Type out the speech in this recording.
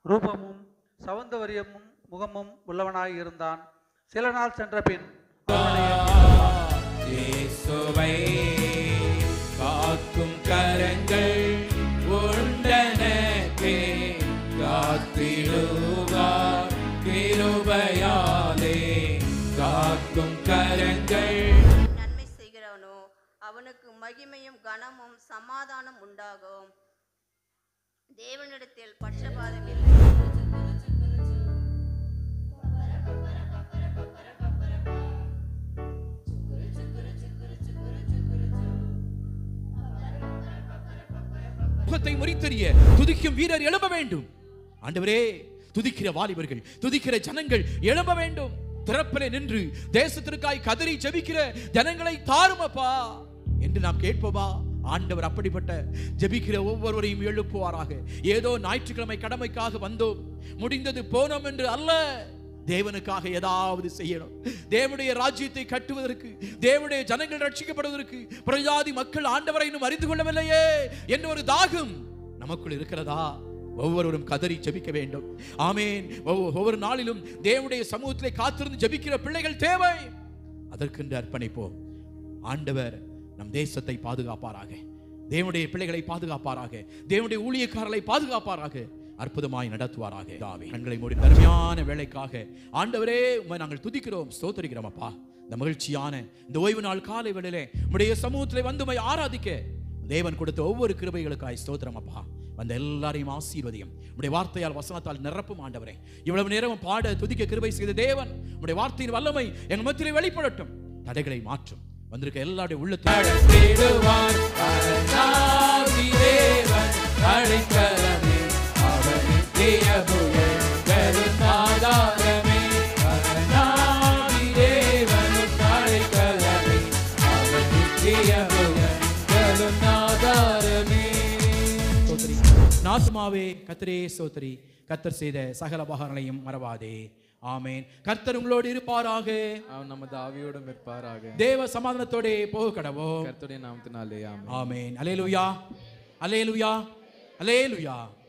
ரூபமும் சௌந்தரியமும் முகமும் உள்ளவனாய் இருந்தான் சில நாள் சென்ற பின் இயேசுவை காக்கும் கரங்கள் உண்டனக்கே காத்திடுவார் கிருபையாலே காக்கும் கரங்கள் நன்மை செய்கிறவனோ அவனுக்கு மகிமையும் கனமும் சமாதானம் உண்டாகும் தேவனிடத்தில் பட்சபாதம் இல்லை முகத்தை முறித்தெறிய துதிக்கும் வீரர் எழும்ப வேண்டும் ஆண்டவரே துதிக்கிற வாலிபர்கள் துதிக்கிற ஜனங்கள் எழும்ப வேண்டும் திறப்பிலே நின்று தேசத்திற்காய் கதறி ஜெபிக்கிற ஜனங்களை தாருமப்பா என்று நாம் கேட்போமா ஆண்டவர் அப்படிப்பட்ட ஜெபிக்கிற ஒவ்வொருவரையும் எழுப்புவாராக ஏதோ ஞாயிற்றுக்கிழமை கடமைக்காக வந்தோம் முடிந்தது போனோம் என்று அல்ல தேவனுக்காக ஏதாவது செய்யணும் தேவனுடைய ராஜ்யத்தை கட்டுவதற்கு தேவனுடைய ஜனங்கள் ரட்சிக்கப்படுவதற்கு பிரஜாதி மக்கள் ஆண்டவரை இன்னும் அறிந்து கொள்ளவில்லையே என்ற ஒரு தாகம் நமக்குள் இருக்கிறதா ஒவ்வொருவரும் கதறி ஜெபிக்க வேண்டும் ஆமேன் ஒவ்வொ- ஒவ்வொரு நாளிலும் தேவனுடைய சமூகத்திலே காத்திருந்து ஜெபிக்கிற பிள்ளைகள் தேவை அதற்கென்று அர்ப்பணிப்போம் ஆண்டவர் நம் தேசத்தை பாதுகாப்பாராக தேவனுடைய பிள்ளைகளை பாதுகாப்பாராக தேவனுடைய ஊழியக்காரர்களை பாதுகாப்பாராக அற்புதமாய் நடத்துவாராக தாவே கண்களை மூடி அருமையான வேலைக்காக ஆண்டவரே உம்மை நாங்கள் துதிக்கிறோம் ஸ்தோத்தரிக்கிறோம் அப்பா இந்த மகிழ்ச்சியான இந்த ஓய்வு நாள் காலை வேளையிலே உம்முடைய சமூகத்திலே வந்து உம்மை ஆராதிக்க தேவன் கொடுத்த ஒவ்வொரு கிருபைகளுக்காய் ஸ்தோத்திரம் அப்பா வந்த எல்லாரையும் ஆசீர்வதியும் உடைய வார்த்தையால் வசனத்தால் நிரப்பும் ஆண்டவரே இவ்வளவு நேரம் பாட துதிக்க கிருபை செய்த தேவன் உடைய வார்த்தையின் வல்லமை எங்கள் மத்தியிலே வெளிப்படட்டும் தடைகளை மாற்றும் வந்திருக்க எல்லாருடைய உள்ளத்திடுவார் அழைக்கலமே அவனின் தேவபுயல் பெருநாதாரமே அரணாதி தேவனும் அழைக்கலமே அவனின் தேவபுயல் பெருநாதாரமே ஸ்தோத்திரி நாத்துமாவே கத்தரே சோத்திரி கத்தர் செய்த சகல உபகாரங்களையும் மறவாதே ஆமேன் கர்த்தர் உங்களோடு இருப்பாராக அவன் நமது ஆவியோடும் இருப்பாராக தேவ சமாதானத்தோட போக கடவோம் கர்த்தருடைய நாமத்தினாலே ஆமென் ஆமேன் அலேலுயா அலேலுயா அலேலுயா